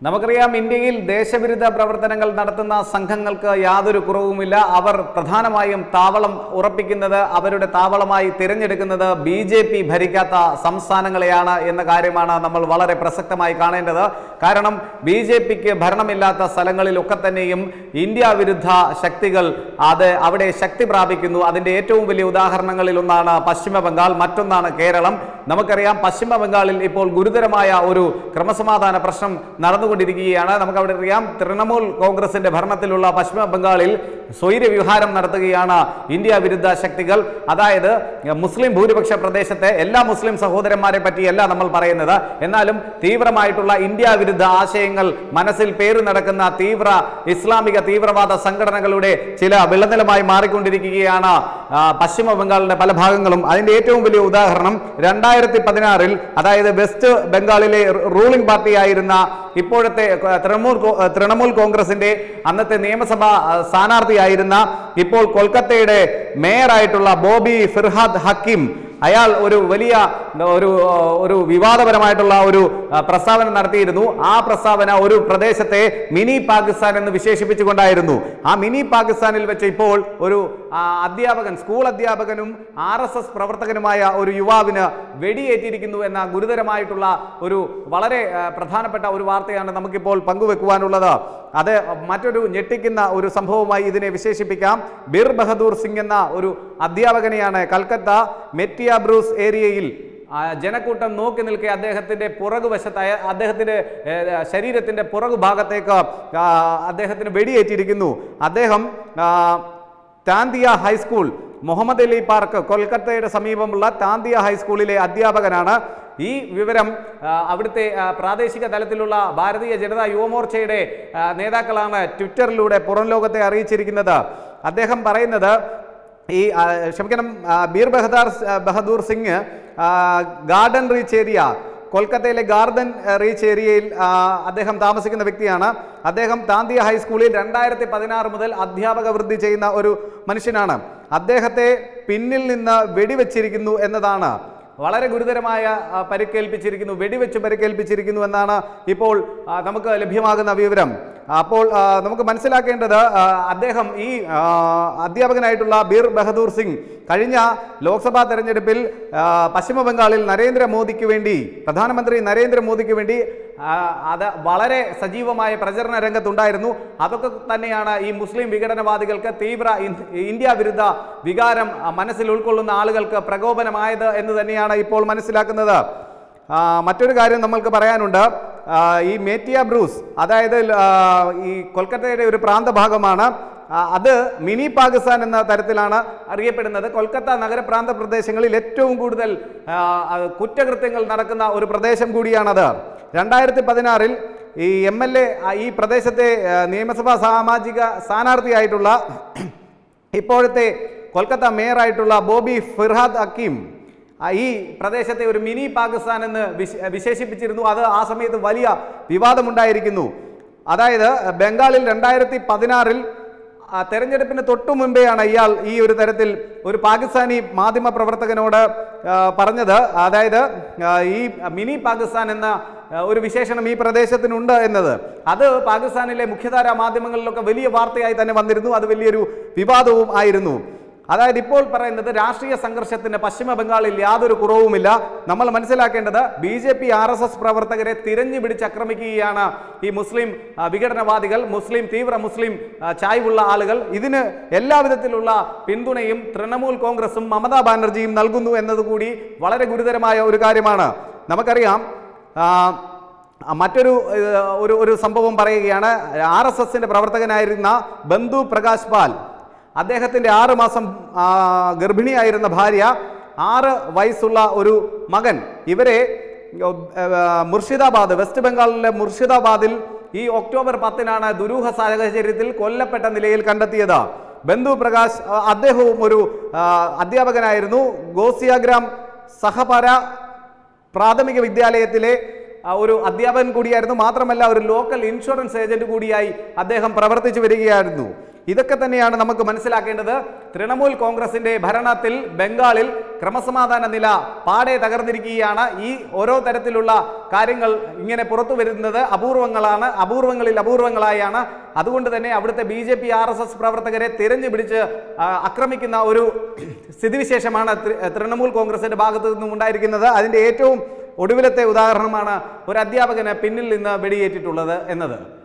നമുക്കറിയാം ഇന്ത്യയിൽ ദേശവിരുദ്ധ പ്രവർത്തനങ്ങൾ നടത്തുന്ന സംഘങ്ങൾക്ക് യാതൊരു കുറവുമില്ല അവർ പ്രധാനമായും താവളം ഉറപ്പിക്കുന്നത് അവരുടെ താവളമായി തിരഞ്ഞെടുക്കുന്നത് ബി ജെ പി ഭരിക്കാത്ത സംസ്ഥാനങ്ങളെയാണ് എന്ന കാര്യമാണ് നമ്മൾ വളരെ പ്രസക്തമായി കാണേണ്ടത് കാരണം ബി ജെ പിക്ക് ഭരണമില്ലാത്ത സ്ഥലങ്ങളിലൊക്കെ തന്നെയും ഇന്ത്യ വിരുദ്ധ ശക്തികൾ അത് അവിടെ ശക്തി പ്രാപിക്കുന്നു അതിന്റെ ഏറ്റവും വലിയ ഉദാഹരണങ്ങളിൽ ഒന്നാണ് പശ്ചിമ ബംഗാൾ മറ്റൊന്നാണ് കേരളം നമുക്കറിയാം പശ്ചിമ ബംഗാളിൽ ഇപ്പോൾ ഗുരുതരമായ ഒരു ക്രമസമാധാന പ്രശ്നം നടന്നുകൊണ്ടിരിക്കുകയാണ് നമുക്ക് അവിടെ അറിയാം തൃണമൂൽ കോൺഗ്രസിന്റെ ഭരണത്തിലുള്ള പശ്ചിമ ബംഗാളിൽ സ്വൈര വിഹാരം നടത്തുകയാണ് ഇന്ത്യ വിരുദ്ധ ശക്തികൾ അതായത് മുസ്ലിം ഭൂരിപക്ഷ പ്രദേശത്തെ എല്ലാ മുസ്ലിം സഹോദരന്മാരെ പറ്റിയല്ല നമ്മൾ പറയുന്നത് എന്നാലും തീവ്രമായിട്ടുള്ള ഇന്ത്യ വിരുദ്ധ ആശയങ്ങൾ മനസ്സിൽ പേര് നടക്കുന്ന തീവ്ര ഇസ്ലാമിക തീവ്രവാദ സംഘടനകളുടെ ചില വിളനിലമായി മാറിക്കൊണ്ടിരിക്കുകയാണ് ആ, പശ്ചിമ ബംഗാളിന്റെ പല ഭാഗങ്ങളും അതിന്റെ ഏറ്റവും വലിയ ഉദാഹരണം രണ്ടായിരത്തി പതിനാറിൽ അതായത് വെസ്റ്റ് ബംഗാളിലെ റൂളിംഗ് പാർട്ടിയായിരുന്ന ഇപ്പോഴത്തെ ആ, തൃണമൂൽ കോ- ആ, തൃണമൂൽ കോൺഗ്രസിന്റെ അന്നത്തെ നിയമസഭാ ആ, സ്ഥാനാർത്ഥിയായിരുന്ന ഇപ്പോൾ കൊൽക്കത്തയുടെ മേയറായിട്ടുള്ള ബോബി ഫിർഹാദ് ഹക്കിം അയാൾ ഒരു വലിയ ഒരു ഒരു വിവാദപരമായിട്ടുള്ള ഒരു ആ, പ്രസ്താവന നടത്തിയിരുന്നു ആ പ്രസ്താവന ഒരു പ്രദേശത്തെ മിനി പാകിസ്ഥാൻ എന്ന് വിശേഷിപ്പിച്ചുകൊണ്ടായിരുന്നു ആ മിനി പാകിസ്ഥാനിൽ വെച്ച് ഇപ്പോൾ ഒരു ആ, അധ്യാപകൻ സ്കൂൾ അധ്യാപകനും ആർ എസ് എസ് പ്രവർത്തകനുമായ ഒരു യുവാവിന് വെടിയേറ്റിരിക്കുന്നു എന്ന ഗുരുതരമായിട്ടുള്ള ഒരു വളരെ ആ, പ്രധാനപ്പെട്ട ഒരു വാർത്തയാണ് നമുക്കിപ്പോൾ പങ്കുവെക്കുവാനുള്ളത് അത് മറ്റൊരു ഞെട്ടിക്കുന്ന ഒരു സംഭവമായി ഇതിനെ വിശേഷിപ്പിക്കാം ബിർ ബഹദൂർ സിംഗ് എന്ന ഒരു അധ്യാപകനെയാണ് കൽക്കത്ത മെറ്റിയ ബ്രൂസ് ഏരിയയിൽ ആ, ജനക്കൂട്ടം നോക്കി നിൽക്കെ അദ്ദേഹത്തിന്റെ പുറകുവശത്തായ അദ്ദേഹത്തിന്റെ ഏ, ശരീരത്തിന്റെ പുറകു ഭാഗത്തേക്ക് ആ, അദ്ദേഹത്തിന് വെടിയേറ്റിരിക്കുന്നു അദ്ദേഹം ആ, താന്തിയ ഹൈസ്കൂൾ മുഹമ്മദ് അലി പാർക്ക് കൊൽക്കത്തയുടെ സമീപമുള്ള താന്തിയ ഹൈസ്കൂളിലെ അധ്യാപകനാണ് ഈ വിവരം ആ, അവിടുത്തെ ആ, പ്രാദേശിക തലത്തിലുള്ള ഭാരതീയ ജനതാ യുവമോർച്ചയുടെ ആ, നേതാക്കളാണ് ട്വിറ്ററിലൂടെ പുറം ലോകത്തെ അറിയിച്ചിരിക്കുന്നത് അദ്ദേഹം പറയുന്നത് ഈ ആ, ക്ഷമിക്കണം ആ, ബീർ ബഹദാർ ആ, ബഹദൂർ സിംഗ് ആ, ഗാർഡൻ റീച്ച് ഏരിയ കൊൽക്കത്തയിലെ ഗാർഡൻ ആ, റീച്ച് ഏരിയയിൽ ആ, അദ്ദേഹം താമസിക്കുന്ന വ്യക്തിയാണ് അദ്ദേഹം താന്തിയ ഹൈസ്കൂളിൽ രണ്ടായിരത്തി പതിനാറ് മുതൽ അധ്യാപക വൃത്തി ചെയ്യുന്ന ഒരു മനുഷ്യനാണ് അദ്ദേഹത്തെ പിന്നിൽ നിന്ന് വെടിവെച്ചിരിക്കുന്നു എന്നതാണ് വളരെ ഗുരുതരമായ ആ, പരിക്കേൽപ്പിച്ചിരിക്കുന്നു വെടിവെച്ച് പരിക്കേൽപ്പിച്ചിരിക്കുന്നു എന്നാണ് ഇപ്പോൾ ആ, നമുക്ക് ലഭ്യമാകുന്ന വിവരം അപ്പോൾ ആ, നമുക്ക് മനസ്സിലാക്കേണ്ടത് ആ, അദ്ദേഹം ഈ ആ, അധ്യാപകനായിട്ടുള്ള ബീർ ബഹദൂർ സിംഗ് കഴിഞ്ഞ ലോക്സഭാ തെരഞ്ഞെടുപ്പിൽ ആ, പശ്ചിമ ബംഗാളിൽ നരേന്ദ്രമോദിക്ക് വേണ്ടി പ്രധാനമന്ത്രി നരേന്ദ്രമോദിക്ക് വേണ്ടി ആ, അത് വളരെ സജീവമായ പ്രചരണ രംഗത്തുണ്ടായിരുന്നു അതൊക്കെ തന്നെയാണ് ഈ മുസ്ലിം വിഘടനവാദികൾക്ക് തീവ്ര ഇൻ- ഇന്ത്യ വിരുദ്ധ വികാരം ആ, മനസ്സിൽ ഉൾക്കൊള്ളുന്ന ആളുകൾക്ക് പ്രകോപനമായത് എന്ന് തന്നെയാണ് ഇപ്പോൾ മനസ്സിലാക്കുന്നത് ആ, മറ്റൊരു കാര്യം നമ്മൾക്ക് പറയാനുണ്ട് ആ, ഈ മേറ്റിയ ബ്രൂസ് അതായത് ആ, ഈ കൊൽക്കത്തയുടെ ഒരു പ്രാന്തഭാഗമാണ് ആ, അത് മിനി പാകിസ്ഥാൻ എന്ന തരത്തിലാണ് അറിയപ്പെടുന്നത് കൊൽക്കത്ത നഗരപ്രാന്ത പ്രദേശങ്ങളിൽ ഏറ്റവും കൂടുതൽ ആ, ആ, കുറ്റകൃത്യങ്ങൾ നടക്കുന്ന ഒരു പ്രദേശം കൂടിയാണത് രണ്ടായിരത്തി പതിനാറിൽ ഈ എം എൽ എ ഈ പ്രദേശത്തെ ആ, നിയമസഭാ സാമാജിക സ്ഥാനാർത്ഥിയായിട്ടുള്ള ഇപ്പോഴത്തെ കൊൽക്കത്ത മേയറായിട്ടുള്ള ബോബി ഫിർഹാദ് ഹക്കീം ആ, ഈ പ്രദേശത്തെ ഒരു മിനി പാകിസ്ഥാൻ എന്ന് വിശ- വിശേഷിപ്പിച്ചിരുന്നു അത് ആ സമയത്ത് വലിയ വിവാദമുണ്ടായിരിക്കുന്നു അതായത് ബംഗാളിൽ രണ്ടായിരത്തി പതിനാറിൽ ആ തെരഞ്ഞെടുപ്പിന് തൊട്ടു മുൻപെയാണ് ഇയാൾ ഈ ഒരു തരത്തിൽ ഒരു പാകിസ്ഥാനി മാധ്യമ പ്രവർത്തകനോട് ആ, പറഞ്ഞത് അതായത് ആ, ഈ മിനി പാകിസ്ഥാൻ എന്ന ആ, ഒരു വിശേഷണം ഈ പ്രദേശത്തിനുണ്ട് എന്നത് അത് പാകിസ്ഥാനിലെ മുഖ്യധാര മാധ്യമങ്ങളിലൊക്കെ വലിയ വാർത്തയായി തന്നെ വന്നിരുന്നു അത് വലിയൊരു വിവാദവും ആയിരുന്നു അതായത് ഇപ്പോൾ പറയുന്നത് രാഷ്ട്രീയ സംഘർഷത്തിന് പശ്ചിമ ബംഗാളിൽ യാതൊരു കുറവുമില്ല നമ്മൾ മനസ്സിലാക്കേണ്ടത് B J P R S S പ്രവർത്തകരെ തിരഞ്ഞു പിടിച്ച് ആക്രമിക്കുകയാണ് ഈ മുസ്ലിം ആ, വിഘടനവാദികൾ മുസ്ലിം തീവ്ര മുസ്ലിം ആ, ചായ്വുള്ള ആളുകൾ ഇതിന് എല്ലാവിധത്തിലുള്ള പിന്തുണയും തൃണമൂൽ കോൺഗ്രസും മമതാ ബാനർജിയും നൽകുന്നു എന്നതുകൂടി വളരെ ഗുരുതരമായ ഒരു കാര്യമാണ് നമുക്കറിയാം ആ, ആ, മറ്റൊരു ഏഹ്, ഒരു ഒരു സംഭവം പറയുകയാണ് ആർ എസ് എസിന്റെ പ്രവർത്തകനായിരുന്ന ബന്ധു പ്രകാശ് പാൽ അദ്ദേഹത്തിന്റെ ആറ് മാസം ആ, ഗർഭിണിയായിരുന്ന ഭാര്യ ആറ് വയസ്സുള്ള ഒരു മകൻ ഇവരെ ഏഹ്, മുർഷിദാബാദ് വെസ്റ്റ് ബംഗാളിലെ മുർഷിദാബാദിൽ ഈ ഒക്ടോബർ പത്തിനാണ് ദുരൂഹ സാഹചര്യത്തിൽ കൊല്ലപ്പെട്ട നിലയിൽ കണ്ടെത്തിയത് ബന്ധു പ്രകാശ് ആ, അദ്ദേഹവും ഒരു ആ, അധ്യാപകനായിരുന്നു ഗോസിയാഗ്രാം സഹപര പ്രാഥമിക വിദ്യാലയത്തിലെ ആ, ഒരു അധ്യാപകൻ കൂടിയായിരുന്നു മാത്രമല്ല ഒരു ലോക്കൽ ഇൻഷുറൻസ് ഏജന്റ് കൂടിയായി അദ്ദേഹം പ്രവർത്തിച്ചു വരികയായിരുന്നു ഇതൊക്കെ തന്നെയാണ് നമുക്ക് മനസ്സിലാക്കേണ്ടത് തൃണമൂൽ കോൺഗ്രസിന്റെ ഭരണത്തിൽ ബംഗാളിൽ ക്രമസമാധാന നില പാടെ തകർന്നിരിക്കുകയാണ് ഈ ഓരോ തരത്തിലുള്ള കാര്യങ്ങൾ ഇങ്ങനെ പുറത്തു വരുന്നത് അപൂർവങ്ങളാണ് അപൂർവങ്ങളിൽ അപൂർവങ്ങളായാണ് അതുകൊണ്ട് തന്നെ അവിടുത്തെ B J P R S S പ്രവർത്തകരെ തിരഞ്ഞു പിടിച്ച് ആ, ആക്രമിക്കുന്ന ഒരു സ്ഥിതിവിശേഷമാണ് തൃ- തൃണമൂൽ കോൺഗ്രസിന്റെ ഭാഗത്തു നിന്നും ഉണ്ടായിരിക്കുന്നത് അതിന്റെ ഏറ്റവും ഒടുവിലത്തെ ഉദാഹരണമാണ് ഒരു അധ്യാപകന് പിന്നിൽ നിന്ന് വെടിയേറ്റിട്ടുള്ളത് എന്നത്